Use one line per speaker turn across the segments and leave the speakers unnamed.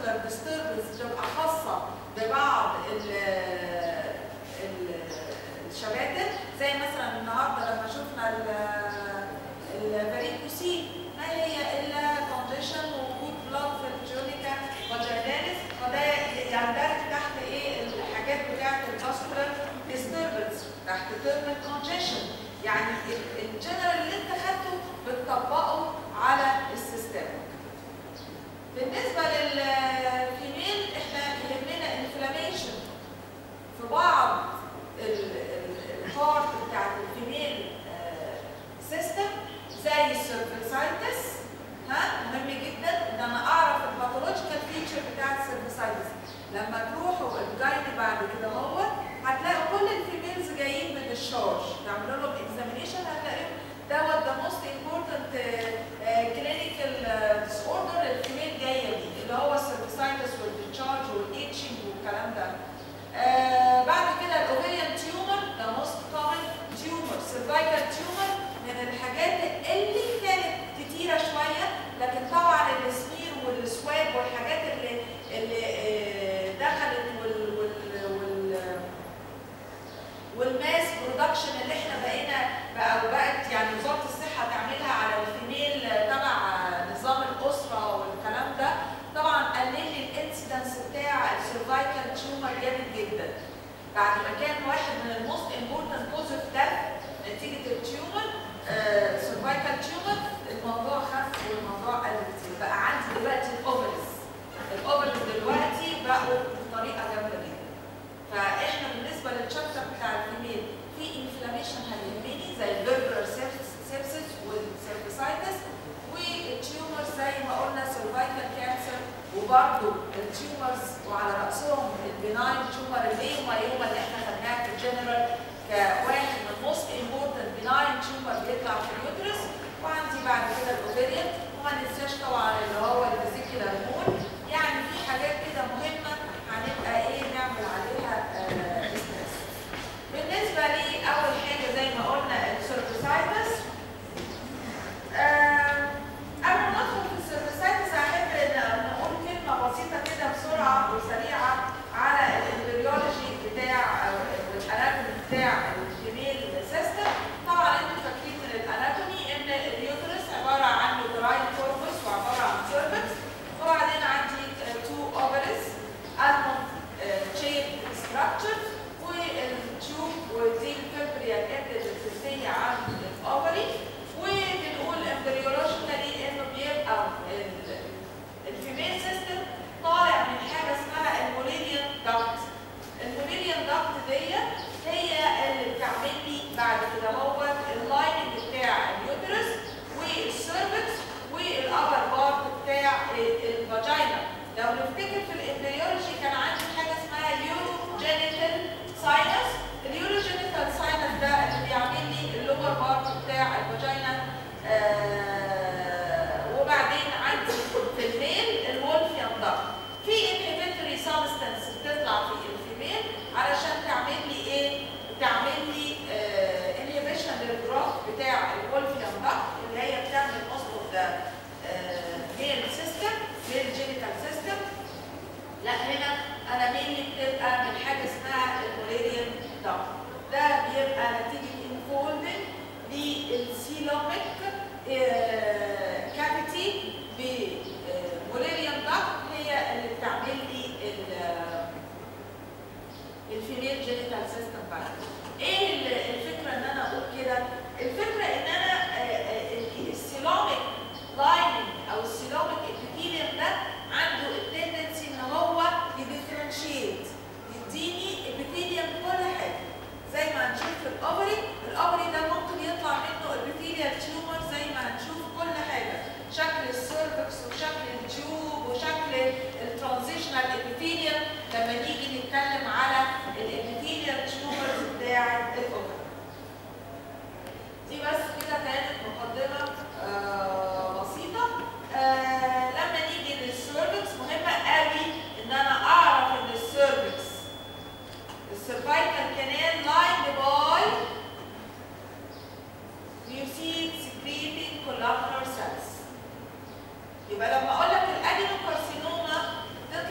فاسكولار ديستربنس بتبقى خاصه ببعض ال- ال- الشباتر زي مثلا النهارده لما شفنا الفاريكوسين ما هي الا كونديشن وجود بلاد في الجونيكا فاجيناليس فده يندرج تحت ايه الحاجات بتاعت الفاسكولار ديستربنس تحت تيرمال كونجيشن يعني ال- الجنرال اللي انت خدته بتطبقه على السيستم بالنسبه للفيميل احنا يهمنا انفلاميشن في بعض البارت بتاعت الفيميل سيستم زي السيرفيسايتس ها مهم جدا ان انا اعرف الباثولوجيكال فيتشر بتاعت السيرفيسايتس لما تروحوا الجايد بعد كده هو هتلاقوا كل الفيميلز جايين من الشارج تعملوا لهم اكزامينيشن هتلاقيهم دوت ذا موست امبورتنت كلينيكال ديس اوردر الفيميل جايه بيه اللي هو السيرفيسايتس والديتشارج والاتشنج والكلام ده آه بعد كده الاوفيريان تيومر ده موست كومن تيومر سيرفايكال تيومر من الحاجات اللي كانت كتيره شويه لكن طبعا السمير والسواب والحاجات اللي اللي آه دخلت وال وال وال والماس برودكشن اللي احنا بقينا بقى بقت يعني وزاره الصحه تعملها على الفيميل تبع نظام الاسره والكلام ده طبعا قلل لي الانسيدنس بتاع السيرفايكال تيومر جامد جدا بعد ما كان واحد من الموست امبورتنت كوز اوف ديث نتيجه التيومر سيرفايكال تيومر الموضوع خف والموضوع قل كتير بقى عندي دلوقتي الاوفرز الاوفرز دلوقتي بقوا بطريقه جامده جدا فاحنا بالنسبه للشابتر بتاع الفيميل في انفلاميشن هيهمني زي البرجر سيبسس والسيرفيسايتس والتيومر زي ما قلنا سيرفايكال كانسر وبرضه التيومرز وعلى راسهم البناين تيومر الليوما اللي احنا خدناها في الجنرال كواحد من موست امبورتنت بناين تيومر بيطلع في اليوترس وعندي بعد كده الاوفيريان وما ننساش طبعا اللي هو الفيزيكولار مول يعني في حاجات كده مهمه هنبقى ايه نعمل عليها ستريس بالنسبه لي اول حاجه زي ما قلنا السيرفيسايتس قبل ما ندخل في السيرفيسايتس احب ان نقول كلمه بسيطه كده بسرعه وسريعه على الامبريولوجي بتاع او الاناتومي بتاع الفيميل سيستم طبعا انتوا فاكرين من الاناتومي ان اليوترس عباره عن يوتراين كوربس وعباره عن سيرفكس وبعدين عندي تو اوفرز المون شيب ستراكشر والتيوب ودي الفبريال اند الاساسيه عند الاوفري وبنقول امبريولوجيكالي انه بيبقى ال- الفيميل سيستم طالع من حاجه اسمها المولينيان داكت المولينيان داكت دي هي اللي بتعمل لي بعد كده هو اللايننج بتاع اليوترس والسيرفكس والابر بارت بتاع الفاجينا لو نفتكر في الامبريولوجي كان عندي حاجه اسمها يوروجينيتال ساينس اليوروجينيتال ساينس ده اللي بيعمل لي اللور بارت بتاع الفاجينا آه وبعدين عندي في الميل الولفيان داكت في انهبيتوري سبستانس بتطلع في الفيميل علشان تعمل لي ايه؟ تعمل لي انهبيشن للجروث بتاع الولفيان داكت اللي هي بتعمل موست اوف ذا ميل سيستم ميل جينيتال سيستم لا هنا انا مينلي بتبقى من حاجه اسمها الموليريان داكت ده بيبقى نتيجه انفولدنج للسيلوميك كافيتي بموليريان داكت هي اللي بتعمل لي ال- الفيميل جينيتال سيستم بعد ايه ال- الفكره ان انا اقول كده الفكره ان انا السيلوميك لايننج او السيلوميك ابيثيليوم ده عنده التندنسي ان هو يديفرنشيت يديني ابيثيليوم كل حاجه زي ما هنشوف في الاوفري الاوفري ده ممكن يطلع منه ابيثيليال تيومر زي ما هنشوف كل حاجه شكل السيرفكس وشكل التيوب وشكل الترانزيشنال ابيثيليوم لما نيجي نتكلم على الابيثيليال تيومرز بتاع الاوفري دي بس كده كانت مقدمه آه بسيطه آه لما نيجي للسيرفكس مهمه قوي ان انا اعرف ان السيرفكس السيرفايكال كانال لايند باي mucin secreting columnar cells يبقى لما اقول لك الادينوكارسينوما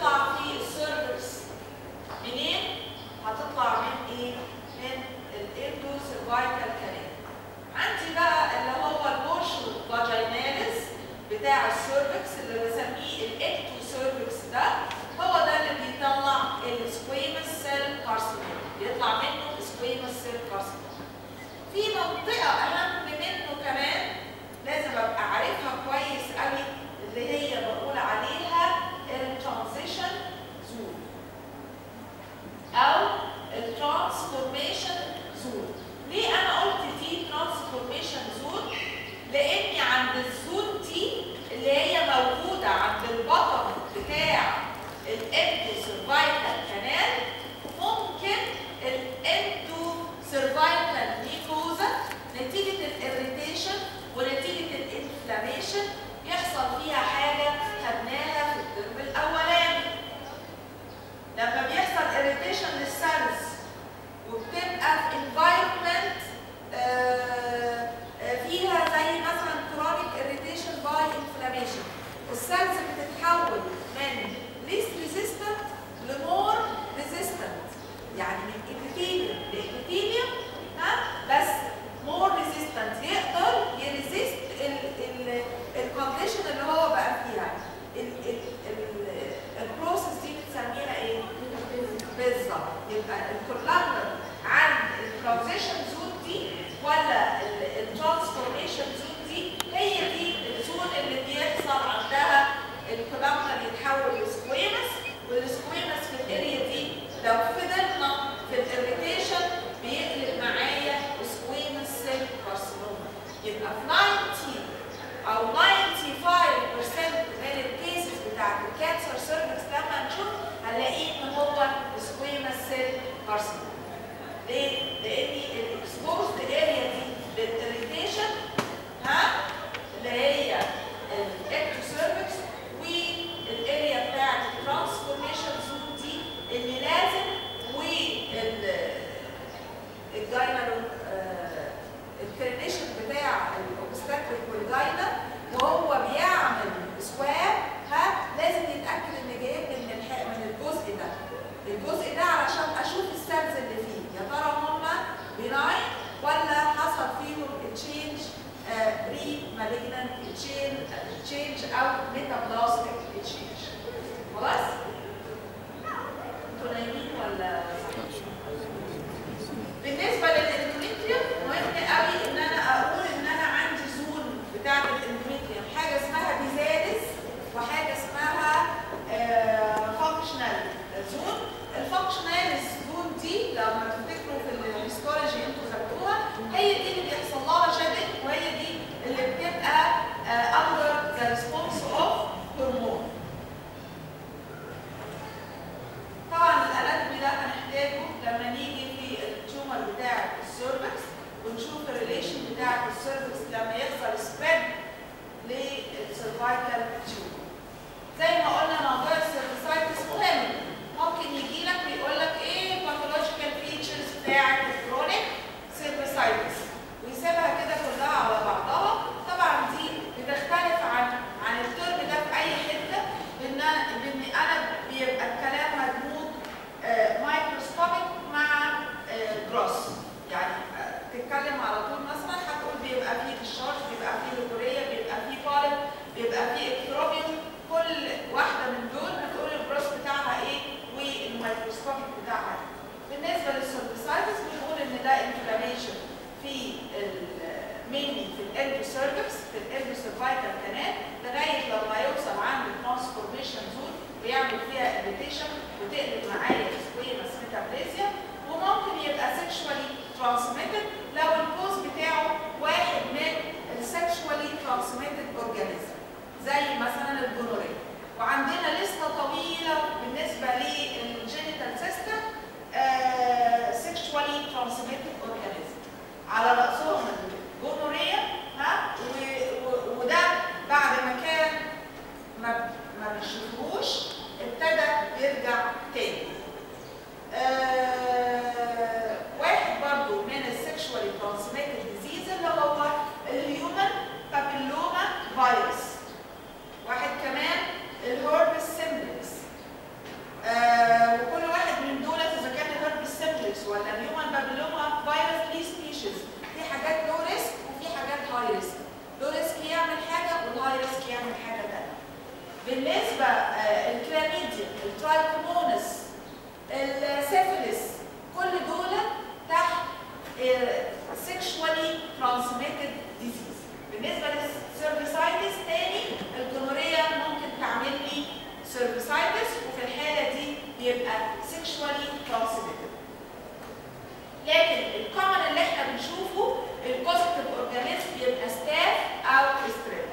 بيبقى sexually transmitted لكن الكومن اللي احنا بنشوفه البوزيتيف اورجانيزم بيبقى ستاف او ستريب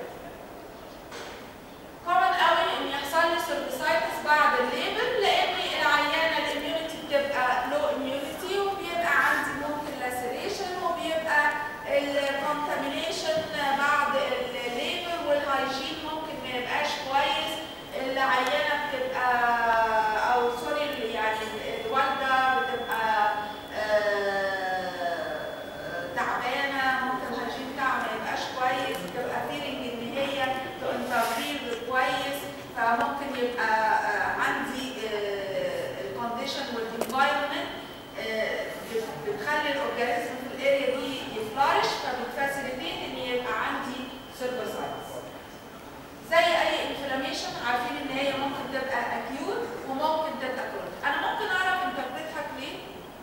كومن قوي ان يحصل لي سيرفيسايتس بعد الليبل لان العيانه الاميونيتي بتبقى لو اميونيتي وبيبقى عندي ممكن لاسيريشن وبيبقى الكونتامينيشن بعد الليبل والهايجين ممكن ما يبقاش كويس العيانه بتبقى او سوري يعني الوالده بتبقى آه، تعبانه ممكن الهايجين بتاعها ما يبقاش كويس بتبقى فيلينج ان هي تنترفير كويس فممكن يبقى آه، عندي الكونديشن والانفايرمنت بتخلي الاورجانيزم في الاريا دي يفلارش فبتفاسيليتيت ان يبقى عندي سيرفوسايتس زي اي انفلاميشن عارفين ان هي ممكن تبقى اكيوت وممكن تبقى كرونيك انا ممكن اعرف انت بتضحك ليه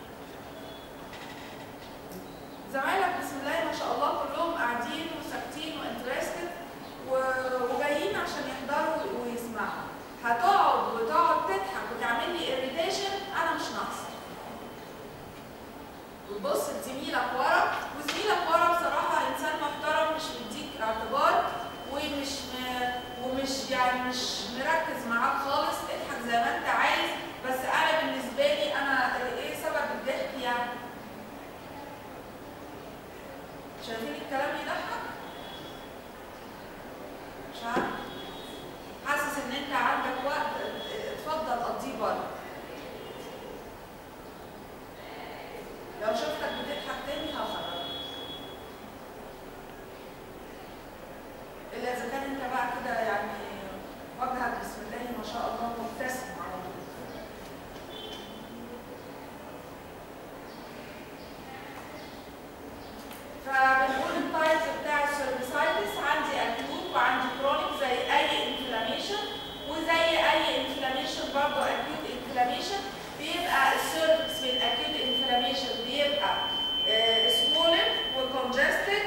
زمايلك بسم الله ما شاء الله كلهم قاعدين وساكتين وانترستد وجايين عشان يحضروا ويسمعوا هتقعد وتقعد تضحك وتعمل لي irritation انا مش ناقصه وتبص لزميلك ورا وزميلك ورا بصراحه انسان محترم مش مديك اعتبار ومش م... ومش يعني مش مركز معاك خالص اضحك زي ما انت عايز بس انا بالنسبه لي انا ايه سبب الضحك يعني شايفين الكلام يضحك؟ مش عارف حاسس ان انت عندك وقت اتفضل قضيه بره لو شفتك بتضحك تاني هخرج الا اذا كان انت بقى كده يعني وجهك بسم الله ما شاء الله مبتسم على طول فبنقول التايبس بتاع السيرفيسايتس عندي اكيوت وعندي كرونيك زي اي انفلاميشن وزي اي انفلاميشن برضه اكيوت انفلاميشن بيبقى السيرفكس في الاكيوت انفلاميشن بيبقى سمولن وكونجستد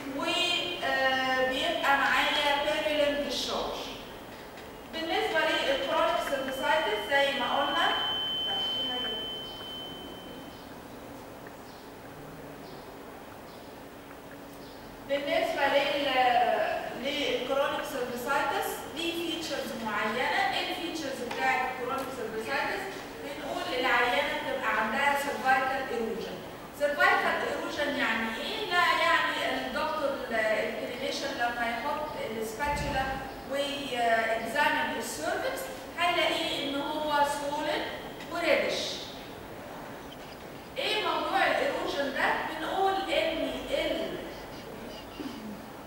وبيبقى معايا بيريلنت ديشارج بالنسبه للكرونيك سيرفيسايتس زي ما قلنا لا، في حاجة. بالنسبه لل للكرونيك سيرفيسايتس ليه فيتشرز معينه ايه الفيتشرز بتاعت الكرونيك سيرفيسايتس بنقول العيانه بتبقى عندها سيرفايكال ايروجن سيرفايكال ايروجن يعني ايه لا يعني الدكتور الكلينيشن لما يحط السباتولا ويكزامن السيرفكس هيلاقيه ان هو سولن وريدش ايه موضوع الايروجن ده بنقول ان ال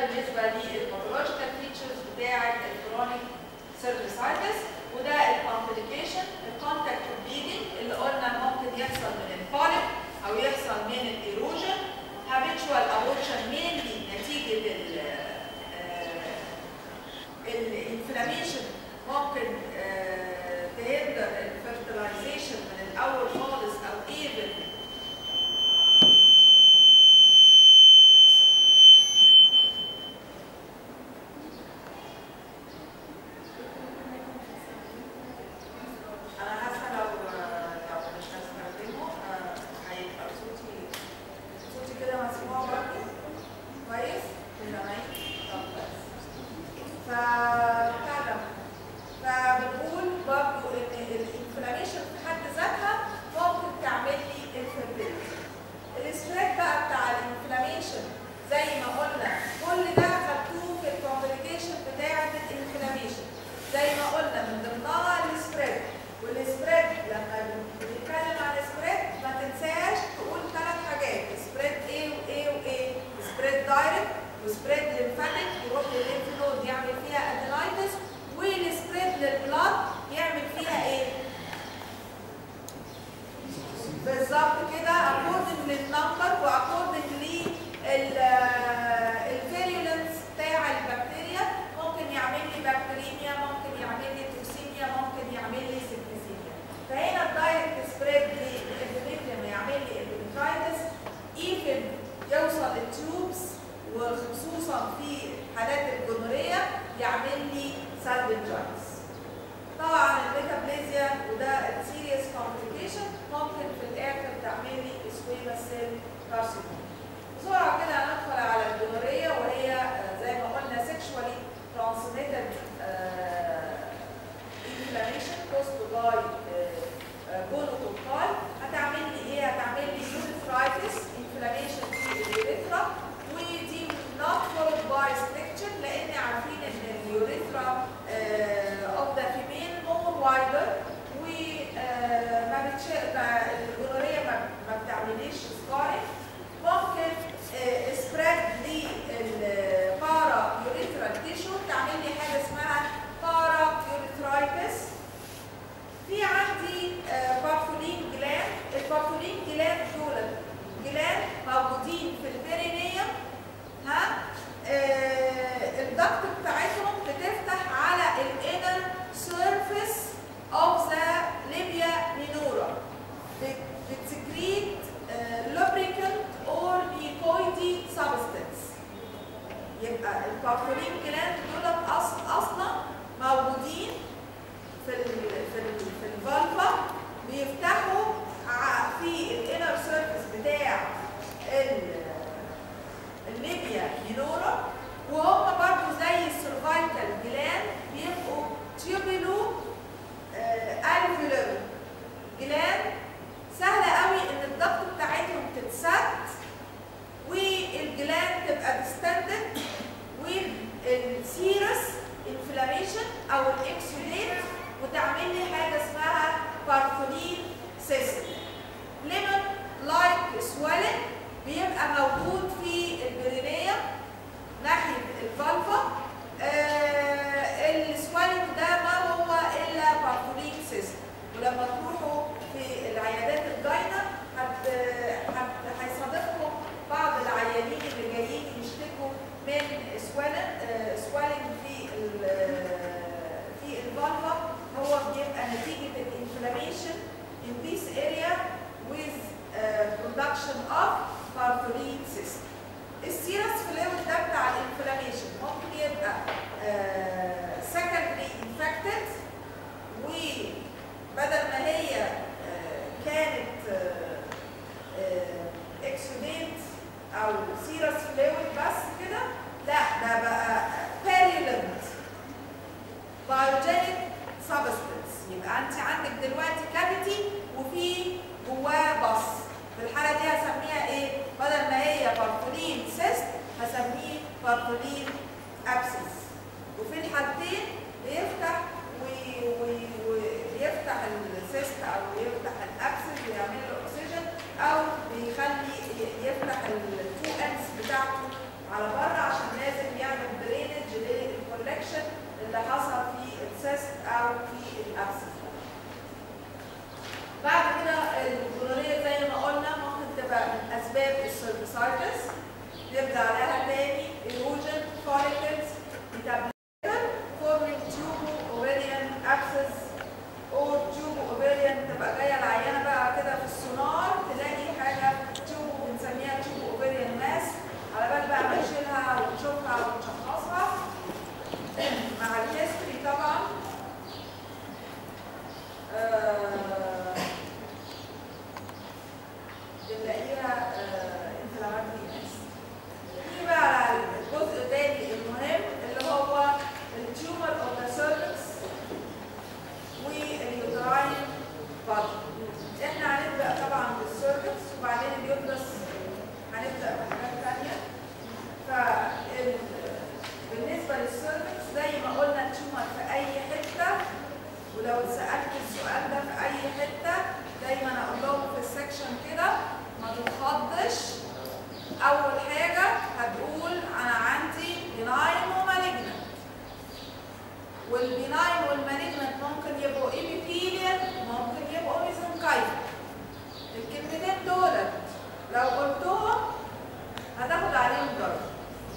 بالنسبه للباثولوجيكال فيتشرز بتاعه الكرونيك سيرفيسايتس وده الكومبليكيشن الكونتاكت بليدنج اللي قلنا ممكن يحصل من البوليب او يحصل من الايروجن habitual abortion mainly نتيجه ال الانفلاميشن ممكن آه، تهدر الفيرتلايزيشن من الاول خالص او ايفن انا حاسه لو لو مش هستخدمه آه، هيبقى صوتي صوتي كده مسموع برضه كويس كده معاكي طب بس فبتاع فبنقول برضه ان الانفلاميشن في حد ذاتها ممكن تعمل لي انفيرتيلتي السبريد بقى بتاع الانفلاميشن زي ما قلنا كل ده خدتوه في الكومبليكيشن بتاعه الانفلاميشن زي ما قلنا من ضمنها السبريد والسبريد لما بنتكلم عن السبريد ما تنساش تقول ثلاث حاجات سبريد ايه وايه وايه سبريد دايركت وسبريد ليمفاتيك يروح للليمف نود يعمل فيها ادينايتس والسبريد للبلاد يعمل فيها ايه؟ بالظبط كده اكوردنج للنمبر واكوردنج للفيريولنس بتاع البكتيريا ممكن يعمل لي بكتيريميا ممكن يعمل لي توكسيميا ممكن يعمل لي سيبتيسيميا فهنا الدايركت سبريد للابيديميا يعمل لي ابيديميتايتس ايفن يوصل التيوبس وخصوصا في حالات الجونوريا يعمل لي سالفنجايتس طبعا الميتابليزيا وده السيريس كومبليكيشن ممكن في الاخر تعمل لي سكويما سيل كارسينوم بسرعه كده هندخل على الجونوريا وهي آه، زي ما قلنا sexually transmitted inflammation caused by gonococcal هتعمل لي ايه؟ هتعمل لي urethritis inflammation في اليوريثرا ودي not followed by stricture لان عارفين ان اليوريثرا of the female more wider وما بتش الجونوريا ما ما بتعمليش scarring ممكن سبريد للبارا يوريثرال تيشو تعمل لي حاجه اسمها بارا يوريثرايتس في عندي بارتولين جلاند البارتولين جلاند دول جلاند موجودين في البيرينيوم ها آه، الضغط بتاعتهم بتفتح على الانر سيرفيس اوف ذا ليبيا مينورا بتسكريت lubricant or mucoidy substance يبقى البارتولين جلاند دول أصل اصلا موجودين في ال في ال في الفالفا بيفتحوا ع- في الانر سيرفيس بتاع ال- الليبيا مينورا وهم برضو زي السيرفايكال جلاند بيبقوا تيوبيلو الفيولر جلاند سهله قوي ان الضغط بتاعتهم تتسد والجلاند تبقى ديستندد والسيرس انفلاميشن او الاكسوديت وتعمل لي حاجه اسمها بارفولين سيستم ليمون لايك سويلنج بيبقى موجود في البرينيه ناحيه الفالفا آه السويلنج ده ما هو الا بارفولين سيستم ولما تروحوا في العيادات الجاينه هت هت- هيصادفكم بعض العيانين اللي جايين يشتكوا من سويلنج سويلنج في ال- في الفالفا هو بيبقى نتيجه الانفلاميشن in this area with uh, production of partholin cyst. السيرس فلويد ده بتاع الانفلاميشن ممكن يبقى uh, secondary infected وبدل ما هي uh, كانت اكسوديت او سيرس فلويد بس كده لا ده بقى purulent biogenic substance يبقى انت عندك دلوقتي كافيتي وفي جواه بص في الحاله دي هسميها ايه بدل ما هي بارتولين سيست هسميه بارتولين ابسس وفي الحالتين بيفتح وي- وي- ويفتح السيست او يفتح الابسس ويعمل له اكسجين او بيخلي ي- يفتح التو اندز بتاعته على بره عشان لازم يعمل اللي حصل في السيست او في الابسس بعد كده الجلوريه زي ما قلنا ممكن تبقى من اسباب السيرفيسايتس نرجع لها تاني erosion follicles metabolism forming tubo ovarian abscess or tubo ovarian تبقى جايه العيانه بقى كده في السونار تلاقي حاجه tubo بنسميها tubo ovarian mass على بال بقى ما نشيلها ونشوفها ونشخصها مع الهيستوري طبعا آه، بنلاقيها انفلاماتوري ماس نيجي بقى على الجزء الثاني المهم اللي هو التيومر اوف ذا سيرفكس واليوتراين بادي احنا هنبدا طبعا بالسيرفكس وبعدين اليوترس هنبدا بحاجات ثانيه ف بالنسبه للسيرفكس زي ما قلنا التيومر في اي حته ولو اتسالت السؤال ده في اي حته دايما اقول لهم في السكشن كده ما تتخضش اول حاجه هتقول انا عندي بناين ومالجنت والبناين والمالجنت ممكن يبقوا ايبيثيليال ممكن يبقوا ميزنكايم الكلمتين دولت لو قلتهم هتاخد عليهم درجه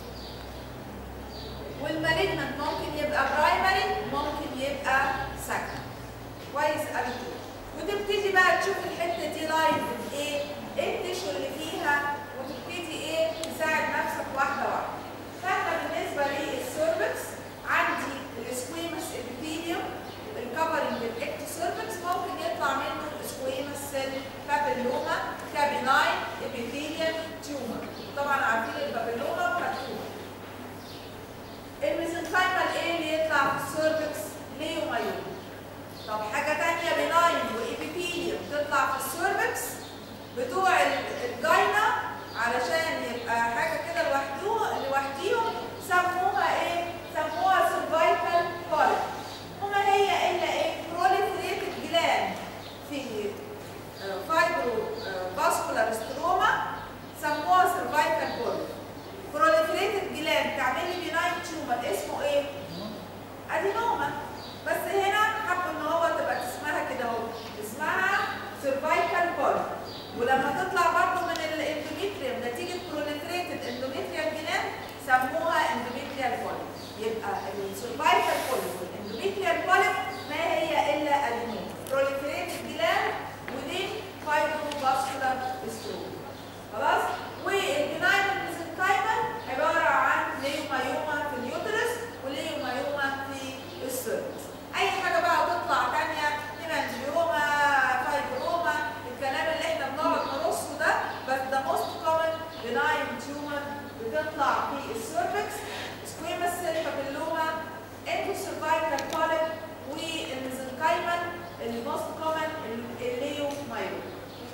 والمالجنت ممكن يبقى برايمري ممكن يبقى سكند كويس قوي كده وتبتدي بقى تشوف الحته دي لايف ايه ايه التيشو اللي فيها وتبتدي ايه تساعد نفسك واحده واحده فاحنا بالنسبه للسيرفكس عندي السكويمس ابيثيليوم الكفرنج الاكتو سيرفكس ممكن يطلع منه السكويمس سيل بابيلوما كابيناين ابيثيليوم تيومر طبعا عارفين البابيلوما والتيومر الميزنكايمال ايه اللي يطلع في السيرفكس ليومايوم طب حاجه ثانيه بناين وايبيثيليوم تطلع في السيرفكس بتوع الجاينا علشان يبقى حاجه كده لوحدهم لوحديهم سموها ايه؟ سموها سيرفايكال بوليب وما هي الا ايه؟ بروليفريتد جلاند في فايبرو فاسكولار ستروما سموها سيرفايكال بوليب بروليفريتد جلاند تعمل لي بناين تيومر اسمه ايه؟ ادينوما بس هنا حبوا ان هو تبقى اسمها كده اهو اسمها سيرفايكال بوليب ولما تطلع برضه من الاندوميتريوم نتيجه بروليفريتد اندوميتريال جلاند سموها اندوميتريال بوليب يبقى السيرفايكال بوليب والاندوميتريال بوليب ما هي الا ادينوما بروليفريتد جلاند ودي فايبرو فاسكولار ستروم خلاص والبناين الميزنكايمال عباره عن ليومايوما في اليوترس وليومايوما في السيرفس اي حاجه بقى تطلع ثانيه هيمانجيوما فايبروما الكلام اللي احنا بنقعد نرصه ده بس ده موست كومن بناين تيومر بتطلع في السيرفكس سكويمس سيل بابيلوما اندو سيرفايكال بوليب والميزنكايمال الموست كومن الليومايوما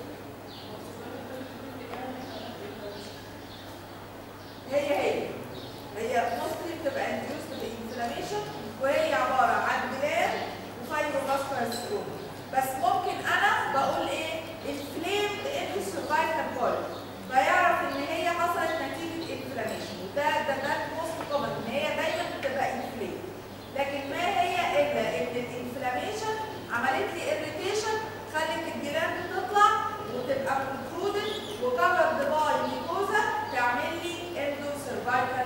هي هي هي موستلي بتبقى induced بالانفلاميشن وهي عباره عن بلاد وفايبروفاسكولار ستروم بس ممكن انا بقول ايه الفليم انتو سيرفايكال بوليب فيعرف ان هي حصلت نتيجه انفلاميشن وده ده ده موست كومن ان هي دايما بتبقى انفليم لكن ما هي الا ان الانفلاميشن عملت لي اريتيشن خلت الجيران تطلع وتبقى كونكلودد وكفرد باي ميكوزا تعمل لي اندو سيرفايكال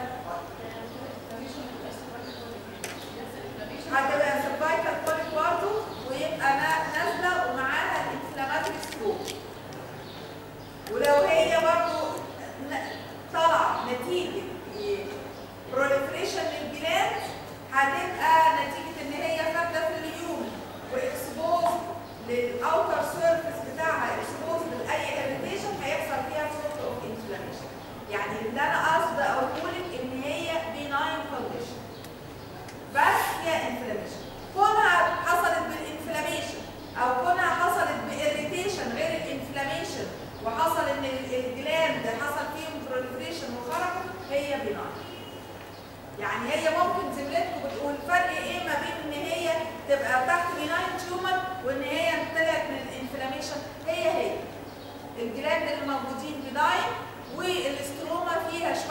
هتبقى سيرفايكال كوليك برضه ويبقى نازله ومعاها الانفلاماتوري ستروك ولو هي برضه طالعه نتيجه بروليفريشن للجلاند هتبقى نتيجه ان هي فاتله في اليوم واكسبوز للاوتر سيرفيس بتاعها اكسبوز لاي اريتيشن هيحصل فيها سورت اوف انفلاميشن يعني اللي انا قصد اقوله لك ان هي بيناين كونديشن بس هي انفلاميشن كونها حصلت بالانفلاميشن او كونها حصلت باريتيشن غير الانفلاميشن وحصل ان الجلاند حصل فيهم بروليفريشن وخرجوا هي بيناين يعني هي ممكن زميلتكم بتقول فرق ايه ما بين ان هي تبقى تحت بيناين تيومر وان هي طلعت من الانفلاميشن هي هي الجلاند اللي موجودين بناين والاستروما فيها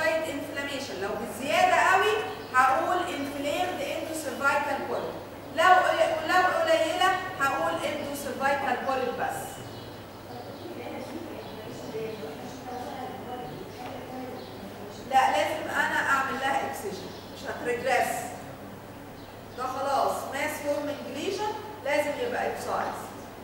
مش هتريجريس ده خلاص ماس فورمينج ليجن لازم يبقى اكسايز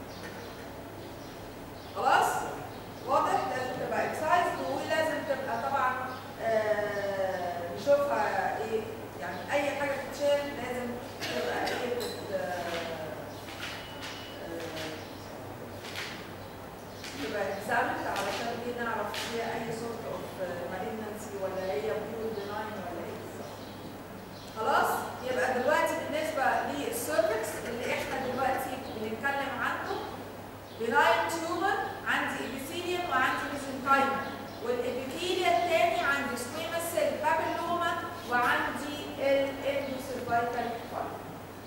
خلاص واضح لازم تبقى اكسايز ولازم تبقى طبعا آه نشوفها ايه يعني اي حاجه تتشال لازم تبقى ايه بت- آه، آه، تبقى examined علشان دي نعرف فيها اي sort of malignancy ولا هي pure benign ولا ايه بالظبط. خلاص يبقى دلوقتي بالنسبه للسيرفكس اللي احنا دلوقتي بنتكلم عنه benign tumor عندي epithelium وعندي mesenchyma والابيثيليا الثاني عندي squamous cell papilloma وعندي الاندوسيرفايكال فايبر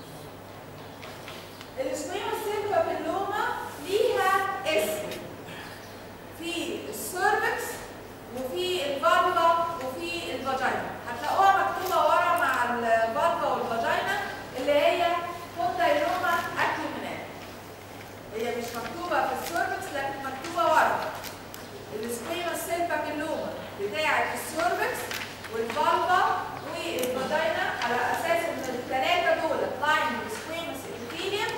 السكويموس سيل بابيلوما ليها اسم في السيرفكس وفي الفالفا وفي الفاجينا هتلاقوها مكتوبه ورا مع الفالفا والفاجينا اللي هي كوندايلوما اكيومينات هي مش مكتوبه في السيرفكس لكن مكتوبه ورا السكويموس سيل بابيلوما بتاعه السيرفكس والفالفا والفاجينا على اساس ان الثلاثه دول لاين سكويموس epithelium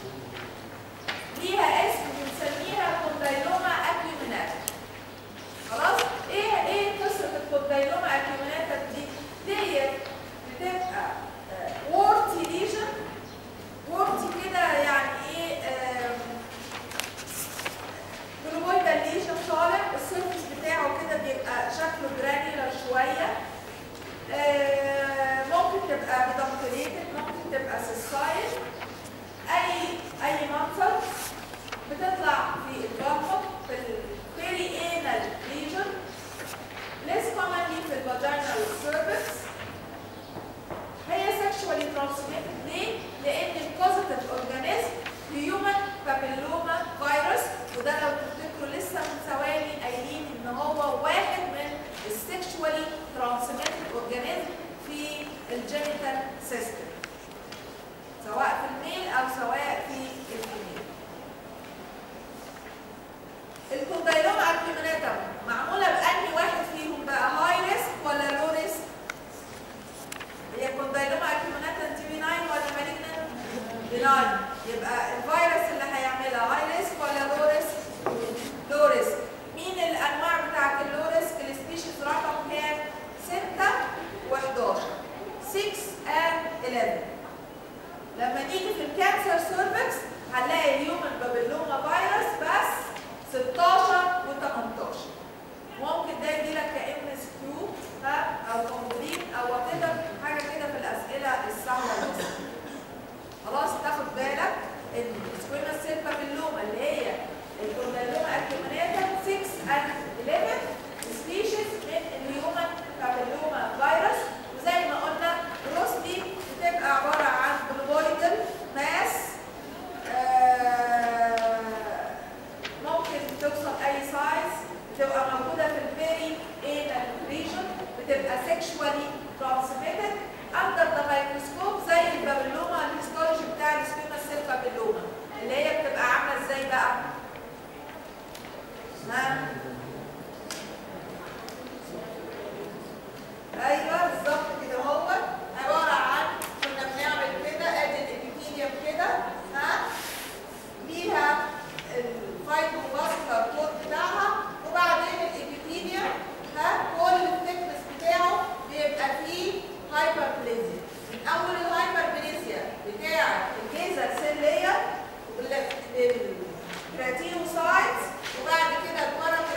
ليها اسم بنسميها كوندايلوما اكيومينات خلاص ايه ايه قصه الكوندايلوما اكيومينات دي ديت بتبقى وورتي ليجن وورتي كده يعني ايه جلوبويدال ليجن طالع السيرفس بتاعه كده بيبقى شكله جرانيولار شويه آه، ممكن تبقى بدمكريتد ممكن تبقى سيسايد اي اي منظر بتطلع في الجلطه في البيري انال ليجن less commonly في الفاجينا والسيرفكس هي sexually transmitted ليه؟ لان البوزيتيف اورجانيزم هيومن بابيلوما فيروس وده لو تفتكروا لسه من ثواني قايلين ان هو واحد من السكشوالي ترانسميتد اورجانيزم في الجينيتال سيستم سواء في الميل او سواء في الفيميل الكوندايلوما اكيوميناتا معموله بانهي واحد فيهم بقى هاي ريسك ولا لو ريسك هي كوندايلوما اكيوميناتا دي بيناين ولا مالجنان بيناين يبقى الفيروس اللي هيعملها هاي ريسك ولا لو ريسك لو ريسك مين الانواع بتاعت اللو ريسك السبيشيز رقم كام 6 و11 6 and 11 لما نيجي في الكانسر سيرفكس هنلاقي الهيومن بابيلوما فيروس بس 16 و18 ممكن ده يجي لك كام اس كيو ها او كومبليت او وات حاجه كده في الاسئله السهله بس خلاص تاخد بالك ان السكويما سيل بابيلوما اللي هي الكوندايلوما اكيوميناتا 6 and 11 سبيشيز من الهيومن بابيلوما فيروس وزي ما قلنا روسلي بتبقى عباره عن جلوبويدال ماس آه، ممكن توصل اي سايز بتبقى موجوده في الفيري انال ريجن بتبقى سيكشوالي ترانسميتد اندر ذا مايكروسكوب زي البابيلوما الهيستولوجي بتاع السكويما سيل بابيلوما اللي هي بتبقى عامله ازاي بقى؟ ها؟ ايوه بالظبط كده هو عباره عن كنا بنعمل كده ادي الابيثيليوم كده ها ليها الفايبروفاسكولار كود بتاعها وبعدين الابيثيليوم ها كل الثيكنس بتاعه بيبقى فيه هايبربليزيا من اول الهايبربليزيا بتاع الجيزر سيل لاير الكراتينوسايتس وبعد كده البارا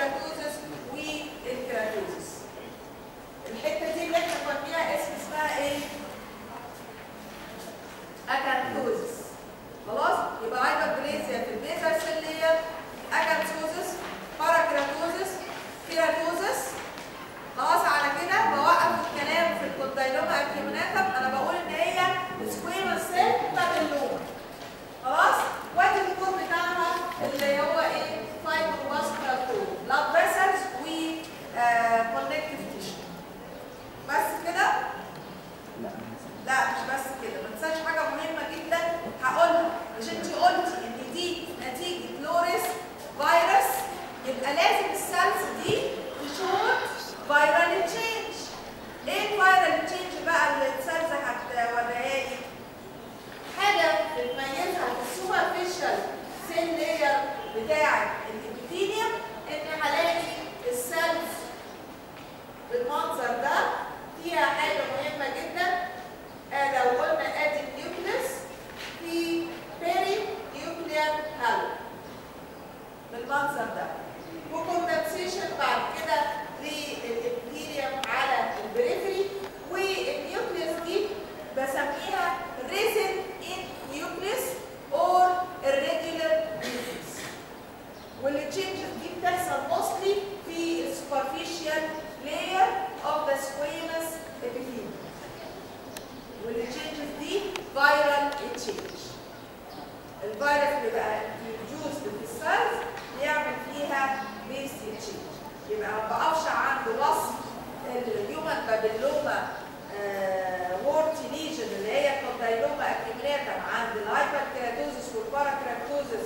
بابيلوما وورتي ليجن اللي هي كوندايلوما اكيميناتا عند الهايبركيراتوزس والباراكيراتوزس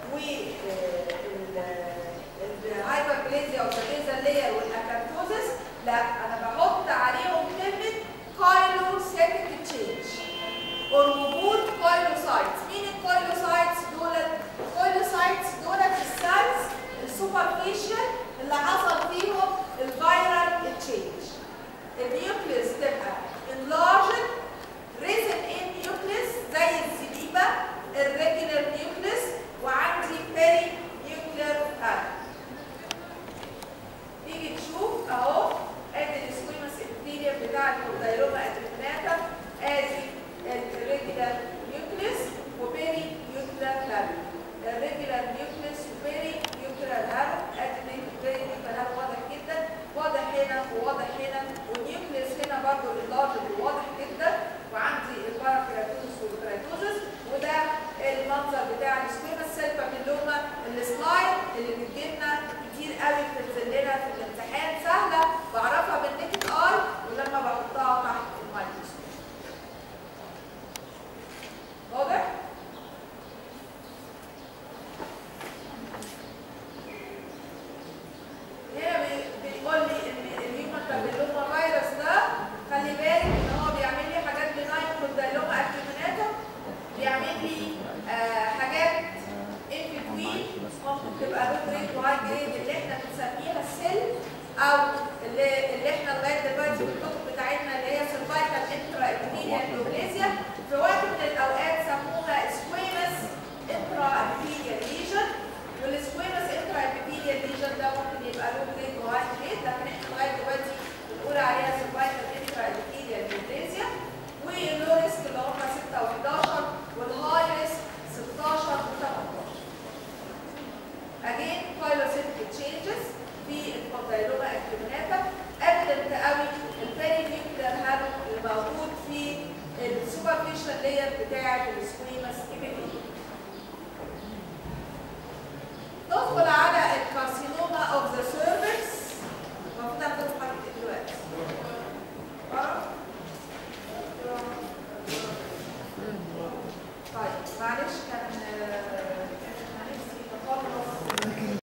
والهايبربليزيا والبليزا لير والاكارتوزس لا انا بحط عليهم كلمه كايلوسيتيك تشينج اور وجود كايلوسايتس مين الكايلوسايتس دول الكايلوسايتس دول السيلز السوبرفيشال اللي حصل فيهم الفيرال تشينج النيوكليس تبقى enlarged risen in nucleus زي الزبيبه الريجولار نيوكليس وعندي بيري نيوكلير هاد تيجي تشوف اهو ادي السكويمس ابيثيليوم بتاع الكوندايلوما ادريناتا ادي الريجولار نيوكليس وبيري نيوكلير هاد الريجولار نيوكليس وبيري نيوكلير هاد ادي البيري نيوكلير هاد واضح جدا واضح هنا وواضح هنا والنيوكليس هنا برضو اللارج واضح جدا وعندي الباراكيراتوزس والكيراتوزس وده المنظر بتاع السكويما سيل بابيلوما السلايد اللي بتجيلنا كتير قوي بتنزل لنا في الامتحان سهله بعرفها بالنكت اي ولما بحطها تحت الميكروسكوب واضح؟ هنا بي- بيقول لي ان الهيومن بابيلوما فيروس ده خلي بالك ان هو بيعمل لي حاجات بناين كوندايلوما اكتيميناتا بيعمل لي آه حاجات ان بتوين ممكن تبقى لو جريد وهاي جريد اللي احنا بنسميها السيل او اللي, اللي احنا لغايه دلوقتي في الكتب بتاعتنا اللي هي سيرفايكال انترا ابيثيليال نيوبليزيا في وقت من الاوقات سموها سكويمس انترا ابيثيليال ليجن والسكويمس انترا ابيثيليال ليجن ده ممكن يبقى له جريد وهاي جريد لكن احنا لغايه دلوقتي بنقول عليها سيرفايكال انترا ابيثيليال نيوبليزيا واللو ريسك اللي هم 6 و11 والهاي ريسك 16 و18 Again, phylocytic changes في الكوندايلوما اكتيميناتا evident قوي البيري نيوكلير هالو اللي موجود في السوبرفيشال لاير بتاعه السكويمس